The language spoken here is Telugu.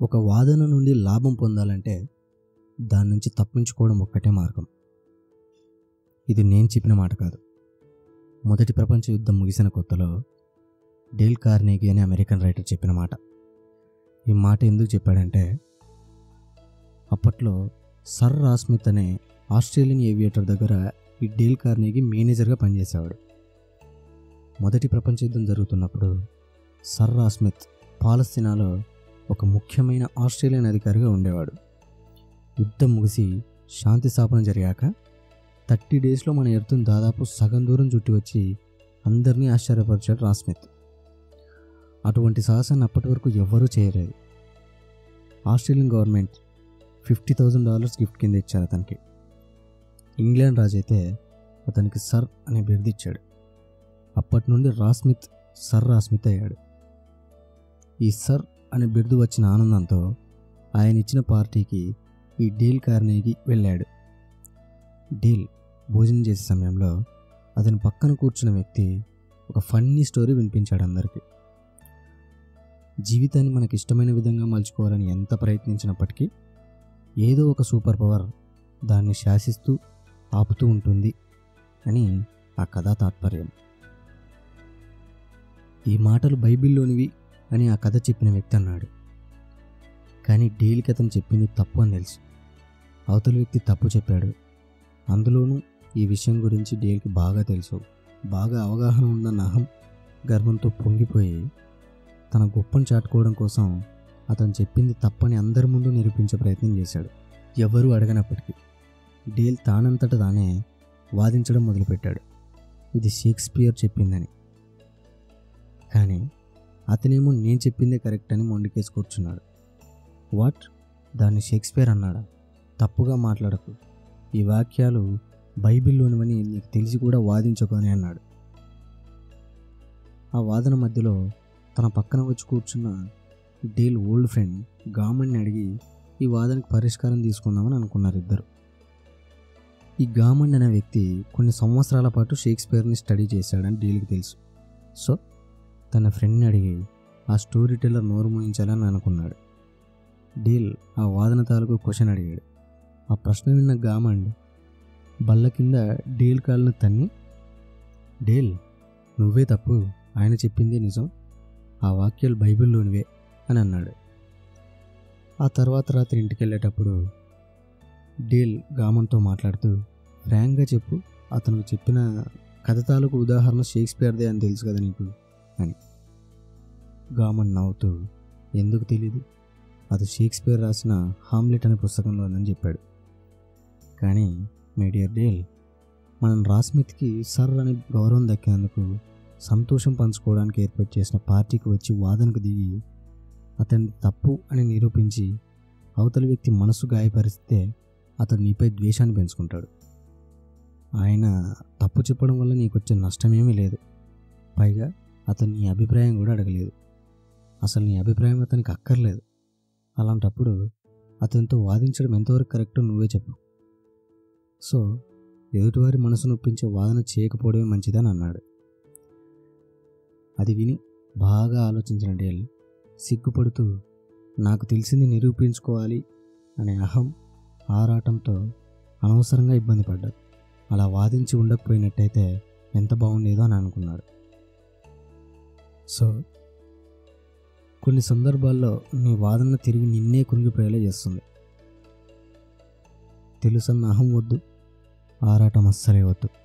ఒక వాదన నుండి లాభం పొందాలంటే దాని నుంచి తప్పించుకోవడం ఒక్కటే మార్గం ఇది నేను చెప్పిన మాట కాదు మొదటి ప్రపంచ యుద్ధం ముగిసిన కొత్తలో డేల్ కార్నేగి అనే అమెరికన్ రైటర్ చెప్పిన మాట ఈ మాట ఎందుకు చెప్పాడంటే అప్పట్లో సర్ రాస్మిత్ అనే ఆస్ట్రేలియన్ ఏవియేటర్ దగ్గర ఈ డేల్ కార్నేగి మేనేజర్గా పనిచేసేవాడు మొదటి ప్రపంచ యుద్ధం జరుగుతున్నప్పుడు సర్ రాస్మిత్ పాలస్తీనాలో ఒక ముఖ్యమైన ఆస్ట్రేలియన్ అధికారిగా ఉండేవాడు యుద్ధం ముగిసి శాంతి స్థాపన జరిగాక థర్టీ డేస్లో మన ఎర్తుని దాదాపు సగం దూరం చుట్టి వచ్చి అందరినీ ఆశ్చర్యపరిచాడు రాస్మిత్ అటువంటి సాహసాన్ని అప్పటి వరకు ఎవ్వరూ చేయలేదు Australian government fifty thousand dollars gift కింద ఇచ్చారు అతనికి ఇంగ్లాండ్ రాజు అయితే అతనికి సర్ అనే బిరుదు ఇచ్చాడు అప్పటి నుండి రాస్మిత్ సర్ రాస్మిత్ అయ్యాడు ఈ సర్ అనే బిరుదు వచ్చిన ఆనందంతో ఆయన ఇచ్చిన పార్టీకి ఈ డీల్ కార్నేగి వెళ్ళాడు డీల్ భోజనం చేసే సమయంలో అతని పక్కన కూర్చున్న వ్యక్తి ఒక ఫన్నీ స్టోరీ వినిపించాడు అందరికీ జీవితాన్ని మనకి ఇష్టమైన విధంగా మలుచుకోవాలని ఎంత ప్రయత్నించినప్పటికీ ఏదో ఒక సూపర్ పవర్ దాన్ని శాసిస్తూ ఆపుతూ ఉంటుంది అని ఆ కథా తాత్పర్యం ఈ మాటలు బైబిల్లోనివి అని ఆ కథ చెప్పిన వ్యక్తి అన్నాడు కానీ డీల్కి అతను చెప్పింది తప్పు అని తెలుసు అవతల వ్యక్తి తప్పు చెప్పాడు అందులోనూ ఈ విషయం గురించి డేల్కి బాగా తెలుసు బాగా అవగాహన ఉందన్న అహం గర్వంతో పొంగిపోయి తన గొప్పను చాటుకోవడం కోసం అతను చెప్పింది తప్పని అందరి ముందు నిరూపించే ప్రయత్నం చేశాడు ఎవరూ అడగనప్పటికీ డేల్ తానంతట తానే వాదించడం మొదలుపెట్టాడు ఇది షేక్స్పియర్ చెప్పిందని కానీ అతనేమో నేను చెప్పిందే కరెక్ట్ అని మొండికేసి కూర్చున్నాడు వాట్ దాన్ని షేక్స్పియర్ అన్నాడా తప్పుగా మాట్లాడకు ఈ వాక్యాలు బైబిల్లోనివని నీకు తెలిసి కూడా వాదించకు అని అన్నాడు ఆ వాదన మధ్యలో తన పక్కన వచ్చి కూర్చున్న డేల్ ఓల్డ్ ఫ్రెండ్ గామన్ని అడిగి ఈ వాదనకి పరిష్కారం తీసుకుందామని అనుకున్నారు ఇద్దరు ఈ గామండ్ అనే వ్యక్తి కొన్ని సంవత్సరాల పాటు షేక్స్పియర్ని స్టడీ చేశాడని డీల్కి తెలుసు సో తన ఫ్రెండ్ని అడిగి ఆ స్టోరీ టెల్లర్ నోరు మోయించాలని అనుకున్నాడు డీల్ ఆ వాదన తాలూకు క్వశ్చన్ అడిగాడు ఆ ప్రశ్న విన్న గామండ్ బల్ల కింద డేల్ కాళ్ళను తన్ని డేల్ నువ్వే తప్పు ఆయన చెప్పిందే నిజం ఆ వాక్యాలు బైబిల్లోనివే అని అన్నాడు ఆ తర్వాత రాత్రి ఇంటికి వెళ్ళేటప్పుడు డేల్ గామంతో మాట్లాడుతూ ఫ్రాంక్గా చెప్పు అతను చెప్పిన కథ తాలూకు ఉదాహరణ షేక్స్పియర్దే అని తెలుసు కదా నీకు అని గామన్ నవ్వుతూ ఎందుకు తెలీదు అది షేక్స్పియర్ రాసిన హామ్లెట్ అనే పుస్తకంలో ఉందని చెప్పాడు కానీ మై డియర్ డేల్ మనం రాస్మిత్కి సర్ అనే గౌరవం దక్కినందుకు సంతోషం పంచుకోవడానికి ఏర్పాటు చేసిన పార్టీకి వచ్చి వాదనకు దిగి అతన్ని తప్పు అని నిరూపించి అవతలి వ్యక్తి మనసు గాయపరిస్తే అతడు నీపై ద్వేషాన్ని పెంచుకుంటాడు ఆయన తప్పు చెప్పడం వల్ల నీకు వచ్చే నష్టమేమీ లేదు పైగా అతను నీ అభిప్రాయం కూడా అడగలేదు అసలు నీ అభిప్రాయం అతనికి అక్కర్లేదు అలాంటప్పుడు అతనితో వాదించడం ఎంతవరకు కరెక్టో నువ్వే చెప్పు సో ఎదుటివారి మనసు నొప్పించే వాదన చేయకపోవడమే మంచిదని అన్నాడు అది విని బాగా ఆలోచించిన డేల్ సిగ్గుపడుతూ నాకు తెలిసింది నిరూపించుకోవాలి అనే అహం ఆరాటంతో అనవసరంగా ఇబ్బంది పడ్డాడు అలా వాదించి ఉండకపోయినట్టయితే ఎంత బాగుండేదో అని అనుకున్నాడు సో కొన్ని సందర్భాల్లో నీ వాదన తిరిగి నిన్నే కురిగిపోయేలా చేస్తుంది తెలుసన్న అహం వద్దు ఆరాటం అస్సలే వద్దు